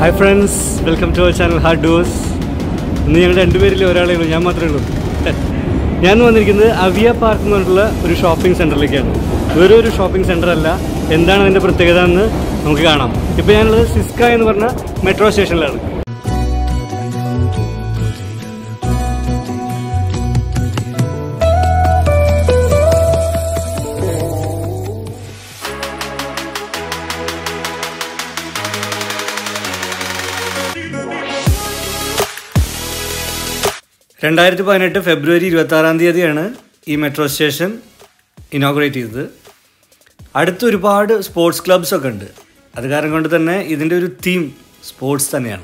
Hi friends welcome to our channel hard dose ഇന്ന് ഞങ്ങൾ രണ്ടുപേരിൽ ഒരാളേ ഉള്ളൂ ഞാൻ മാത്രമേ ഉള്ളൂ ഞാൻ ഇന്ന് വന്നിരിക്കുന്നത് അവിയ പാർക്ക് എന്ന് പറഞ്ഞിട്ടുള്ള ഒരു ഷോപ്പിംഗ് സെൻറ്ററിലേക്കാണ് വേറെ ഒരു ഷോപ്പിംഗ് സെൻറ്റർ അല്ല എന്താണ് അതിൻ്റെ പ്രത്യേകത എന്ന് നമുക്ക് കാണാം ഇപ്പോൾ ഞാനുള്ളത് സിസ്ക എന്ന് പറഞ്ഞ മെട്രോ സ്റ്റേഷനിലാണ് രണ്ടായിരത്തി പതിനെട്ട് ഫെബ്രുവരി ഇരുപത്തി ആറാം തീയതിയാണ് ഈ മെട്രോ സ്റ്റേഷൻ ഇനോഗ്രേറ്റ് ചെയ്തത് അടുത്ത് ഒരുപാട് സ്പോർട്സ് ക്ലബ്സ് ഒക്കെ ഉണ്ട് അത് കാരണം കൊണ്ട് തന്നെ ഇതിൻ്റെ ഒരു തീം സ്പോർട്സ് തന്നെയാണ്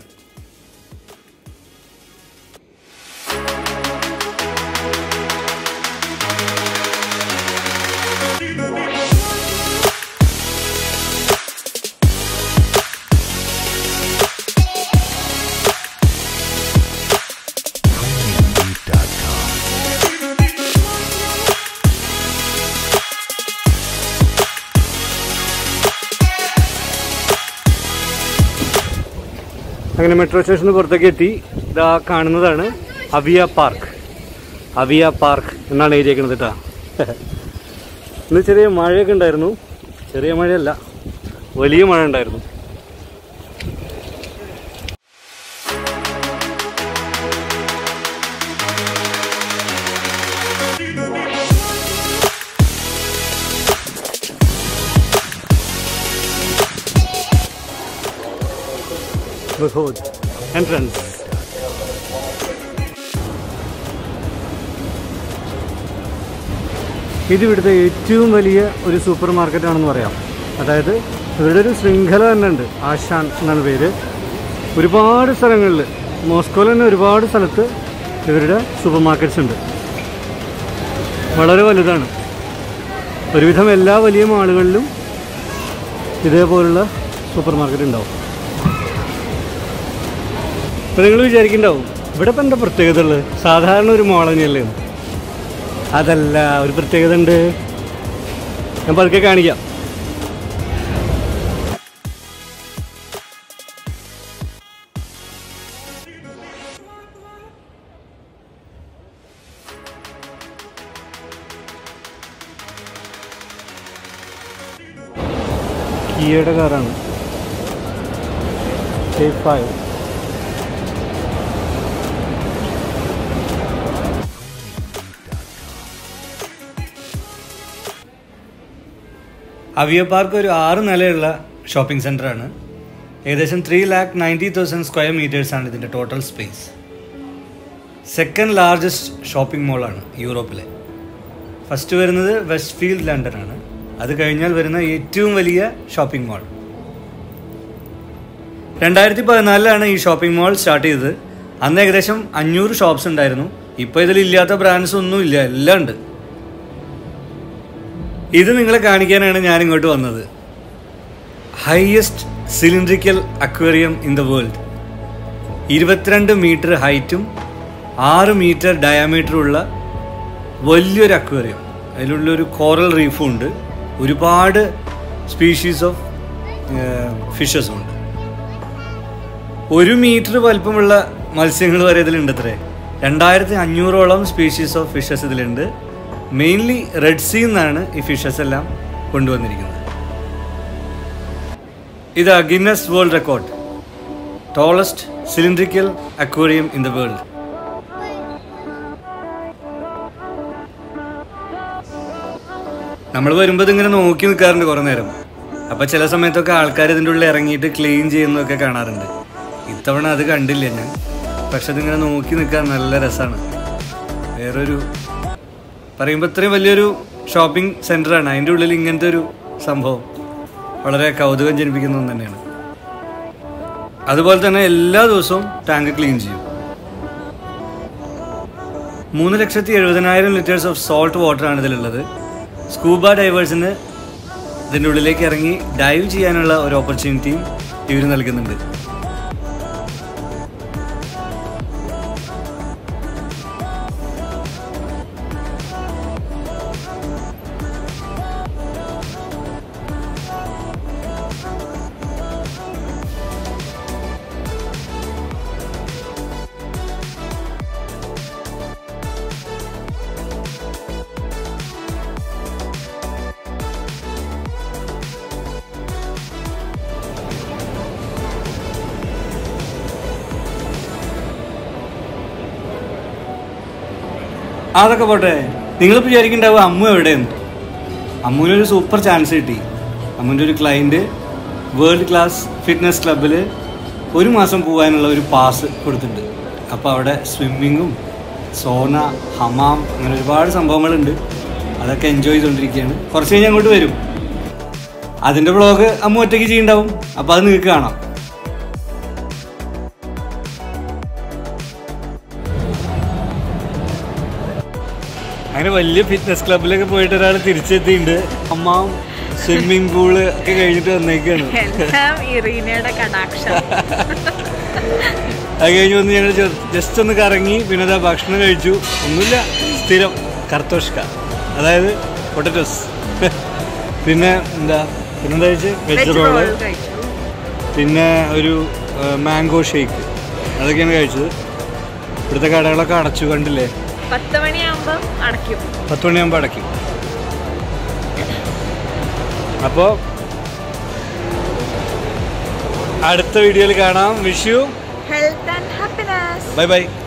അങ്ങനെ മെട്രോ സ്റ്റേഷന് പുറത്തേക്ക് എത്തി ഇതാ കാണുന്നതാണ് അവിയ പാർക്ക് അവിയ പാർക്ക് എന്നാണ് എഴുതിയേക്കുന്നത് കേട്ടോ ഇന്ന് ചെറിയ മഴയൊക്കെ ഉണ്ടായിരുന്നു ചെറിയ മഴയല്ല വലിയ മഴ ഉണ്ടായിരുന്നു Behold, entrance. ഇത് ഇവിടുത്തെ ഏറ്റവും വലിയ ഒരു സൂപ്പർ മാർക്കറ്റ് ആണെന്ന് പറയാം അതായത് ഇവരുടെ ഒരു ശൃംഖല തന്നെ ഉണ്ട് ആശാൻ എന്നാണ് പേര് ഒരുപാട് സ്ഥലങ്ങളിൽ മോസ്കോയിൽ തന്നെ ഒരുപാട് സ്ഥലത്ത് ഇവരുടെ സൂപ്പർ മാർക്കറ്റ്സ് ഉണ്ട് വളരെ വലുതാണ് ഒരുവിധം എല്ലാ വലിയ മാളുകളിലും ഇതേപോലുള്ള സൂപ്പർ മാർക്കറ്റ് ഉണ്ടാവും അപ്പോൾ നിങ്ങൾ വിചാരിക്കുന്നുണ്ടാവും ഇവിടെ ഇപ്പം എന്താ പ്രത്യേകത ഉള്ളത് സാധാരണ ഒരു മോൾ തന്നെയല്ലേ എന്ന്. അതല്ല ഒരു പ്രത്യേകത ഉണ്ട് ഞാൻ പതുക്കെ കാണിക്കാം കിയയുടെ കാറാണ് ഫൈവ് അവിയ പാർക്ക് ഒരു ആറ് നിലയുള്ള ഷോപ്പിംഗ് സെൻ്ററാണ് ഏകദേശം three lakh ninety thousand square മീറ്റേഴ്സാണ് ഇതിൻ്റെ total space second largest shopping മോളാണ് യൂറോപ്പിലെ ഫസ്റ്റ് വരുന്നത് വെസ്റ്റ് ഫീൽഡ് ലണ്ടനാണ് അത് കഴിഞ്ഞാൽ വരുന്ന ഏറ്റവും വലിയ ഷോപ്പിംഗ് മോൾ രണ്ടായിരത്തി പതിനാലിലാണ് ഈ ഷോപ്പിംഗ് മോൾ സ്റ്റാർട്ട് ചെയ്തത് അന്ന് ഏകദേശം അഞ്ഞൂറ് ഷോപ്സ് ഉണ്ടായിരുന്നു ഇപ്പോൾ ഇതിലില്ലാത്ത ബ്രാൻഡ്സ് ഒന്നും ഇല്ല എല്ലാം ഉണ്ട് ഇത് നിങ്ങളെ കാണിക്കാനാണ് ഞാൻ ഇങ്ങോട്ട് വന്നത് highest cylindrical aquarium in the world ഇരുപത്തിരണ്ട് മീറ്റർ ഹൈറ്റും ആറ് മീറ്റർ ഡയാമീറ്ററുള്ള വലിയൊരു അക്വേറിയം അതിലുള്ള ഒരു കോറൽ റീഫും ഉണ്ട് ഒരുപാട് സ്പീഷീസ് ഓഫ് ഫിഷസും ഉണ്ട് ഒരു മീറ്റർ വലിപ്പമുള്ള മത്സ്യങ്ങൾ വരെ ഇതിലുണ്ട് അത്രേ രണ്ടായിരത്തി അഞ്ഞൂറോളം സ്പീഷീസ് ഓഫ് ഫിഷസ് ഇതിലുണ്ട് മെയിൻലി റെഡ് സീ എന്നാണ് ഈ ഫിഷസ് എല്ലാം കൊണ്ടുവന്നിരിക്കുന്നത് ഇത് Guinness world record tallest cylindrical aquarium in the world നമ്മൾ വരുമ്പോൾ ഇതിങ്ങനെ നോക്കി നിൽക്കാറുണ്ട് കുറേ നേരം അപ്പോൾ ചില സമയത്തൊക്കെ ആൾക്കാർ ഇതിൻ്റെ ഉള്ളിൽ ഇറങ്ങിയിട്ട് ക്ലീൻ ചെയ്യുന്നതൊക്കെ കാണാറുണ്ട് ഇത്തവണ അത് കണ്ടില്ല ഞാൻ പക്ഷെ ഇതിങ്ങനെ നോക്കി നിൽക്കാൻ നല്ല രസമാണ് വേറൊരു പറയുമ്പോൾ ഇത്രയും വലിയൊരു ഷോപ്പിംഗ് സെൻ്ററാണ് അതിൻ്റെ ഉള്ളിൽ ഇങ്ങനത്തെ ഒരു സംഭവം വളരെ കൗതുകം ജനിപ്പിക്കുന്ന ഒന്ന് തന്നെയാണ് അതുപോലെ തന്നെ എല്ലാ ദിവസവും ടാങ്ക് ക്ലീൻ ചെയ്യും മൂന്ന് ലക്ഷത്തി എഴുപതിനായിരം ലിറ്റേഴ്സ് ഓഫ് സോൾട്ട് വാട്ടറാണ് ഇതിലുള്ളത് സ്കൂബ ഡൈവേഴ്സിന് ഇതിൻ്റെ ഉള്ളിലേക്ക് ഇറങ്ങി ഡൈവ് ചെയ്യാനുള്ള ഒരു ഓപ്പർച്യൂണിറ്റിയും ഇവർ നൽകുന്നുണ്ട് അതൊക്കെ പോട്ടെ നിങ്ങളിപ്പോൾ വിചാരിക്കുന്നുണ്ടാവും അമ്മു എവിടെയെന്ന് അമ്മുവിനൊരു സൂപ്പർ ചാൻസ് കിട്ടി അമ്മുവിൻ്റെ ഒരു ക്ലയൻറ്റ് വേൾഡ് ക്ലാസ് ഫിറ്റ്നസ് ക്ലബ്ബിൽ ഒരു മാസം പോകാനുള്ള ഒരു പാസ് കൊടുത്തിട്ടുണ്ട് അപ്പോൾ അവിടെ സ്വിമ്മിങ്ങും സോന ഹമാം അങ്ങനെ ഒരുപാട് സംഭവങ്ങളുണ്ട് അതൊക്കെ എൻജോയ് ചെയ്തുകൊണ്ടിരിക്കുകയാണ് കുറച്ച് കഴിഞ്ഞ് അങ്ങോട്ട് വരും അതിൻ്റെ വ്ളോഗ് അമ്മ ഒറ്റയ്ക്ക് ചെയ്യുന്നുണ്ടാവും അപ്പോൾ അത് നിങ്ങൾക്ക് കാണാം അങ്ങനെ വലിയ ഫിറ്റ്നസ് ക്ലബിലൊക്കെ പോയിട്ട് ഒരാൾ തിരിച്ചെത്തിയിട്ടുണ്ട് അമ്മ സ്വിമ്മിങ് പൂള് ഒക്കെ കഴിഞ്ഞിട്ട് വന്നേക്കാണ് എല്ലാം ഇറീനയുടെ കടാക്ഷം അത് കഴിഞ്ഞ് വന്ന് ഞങ്ങൾ ജസ്റ്റ് ഒന്ന് കറങ്ങി പിന്നെ അതാ ഭക്ഷണം കഴിച്ചു ഒന്നുമില്ല സ്ഥിരം കർത്തോഷ്ക അതായത് പൊട്ടറ്റോസ് പിന്നെ എന്താ പിന്നെന്താ കഴിച്ച് വെജ് വെജ് റോള് റോൾ കഴിച്ചു പിന്നെ ഒരു മാംഗോ ഷേക്ക് അതൊക്കെയാണ് കഴിച്ചത് ഇവിടുത്തെ കടകളൊക്കെ അടച്ചു കണ്ടില്ലേ പത്ത് മണിയാകുമ്പം അടയ്ക്കും പത്ത് മണിയാകുമ്പോൾ അടയ്ക്കും അപ്പോൾ അടുത്ത വീഡിയോയിൽ കാണാം wish you health and happiness bye by